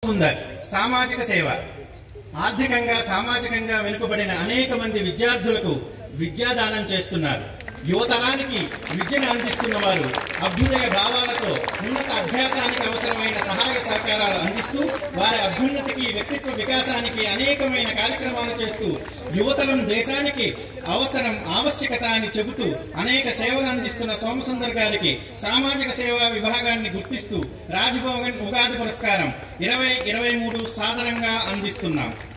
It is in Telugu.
సుందర్ సామాజిక సేవ ఆర్థికంగా సామాజికంగా వెనుకబడిన అనేక మంది విద్యార్థులకు విద్యాదానం చేస్తున్నారు యువతరానికి విద్యను అందిస్తున్న వారు అభ్యుదయ భావాలతో ఉన్నత అభ్యాసానికి అవసరమైన సహాయ సహకారాలు అందిస్తూ వారి అభ్యున్నతికి వ్యక్తిత్వ వికాసానికి అనేకమైన కార్యక్రమాలు చేస్తూ యువతరం దేశానికి అవసరం ఆవశ్యకత అని చెబుతూ అనేక సేవలు అందిస్తున్న సోమసుందర్ గారికి సామాజిక సేవా విభాగాన్ని గుర్తిస్తూ రాజ్భవన్ ఉగాది పురస్కారం ఇరవై ఇరవై మూడు సాదరంగా అందిస్తున్నాం